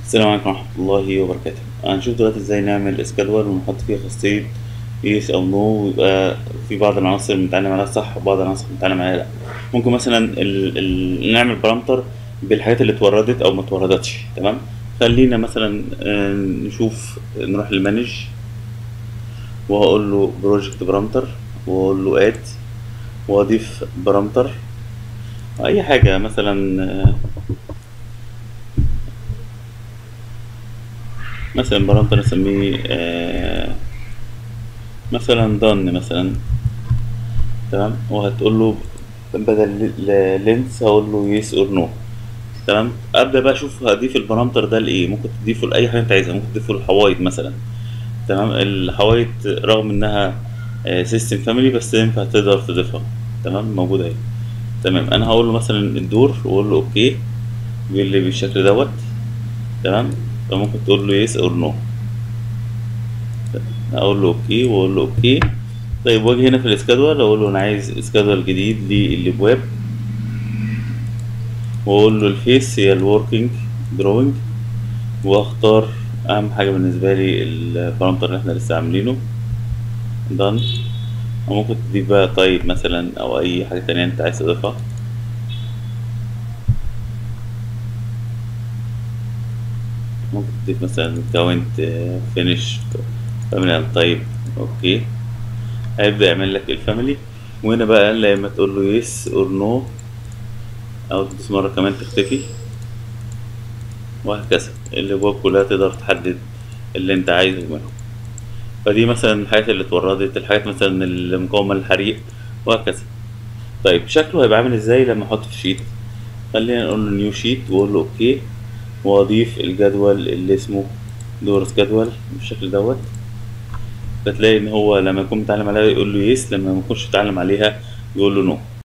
السلام عليكم ورحمة الله وبركاته هنشوف دلوقتي ازاي نعمل اسكادول ونحط فيها خاصية يس او نو ويبقى في بعض العناصر بنتعلم عليها صح وبعض العناصر بنتعلم عليها لا ممكن مثلا ال... ال... نعمل بارامتر بالحاجات اللي اتوردت او ما اتوردتش تمام خلينا مثلا آه، نشوف نروح لمانج وهقول له بروجكت بارامتر واقول له اد واضيف بارامتر اي حاجة مثلا آه، مثلا بارامتر نسميه آه، مثلا done مثلا تمام وهتقول له بدل لينس هقول له يس اور نو تمام ابدا بقى اشوف هضيف البارامتر ده لايه ممكن تضيفه لاي حاجه انت عايزها ممكن تضيفه للحوايط مثلا تمام الحوايط رغم انها سيستم فاميلي بس ينفع تقدر تضيفها تمام موجوده اهي تمام انا هقول له مثلا الدور واقول له اوكي بيقول لي بالشكل دوت تمام فممكن تقول له يس اور نو اقول له اوكي واقول له اوكي طيب واجي هنا في الاسكادول اقول له انا عايز اسكادول جديد للابواب واقول له الفيس هي الوركينج دروينج واختار اهم حاجه بالنسبه لي البارامتر اللي احنا لسه عاملينه done وممكن تضيف بقى طيب مثلا او اي حاجه تانية انت عايز تضيفها ممكن تضيف مثلا كاونت فينش فاميلي طيب اوكي هيبدأ يعمل لك الفاميلي وهنا بقى لما تقول له يس اور نو او تدوس مرة كمان تختفي وهكذا الابواب كلها تقدر تحدد اللي انت عايزه منه فدي مثلا الحاجات اللي اتوردت الحاجات مثلا المقاومة للحريق وهكذا طيب شكله هيبقى عامل ازاي لما احطه في شيت خلينا نقول له نيو شيت واقول له اوكي واضيف الجدول اللي اسمه دورس جدول بالشكل دوت فتلاقي ان هو لما يكون متعلم عليها يقول له يس لما ما يكونش متعلم عليها يقول له نو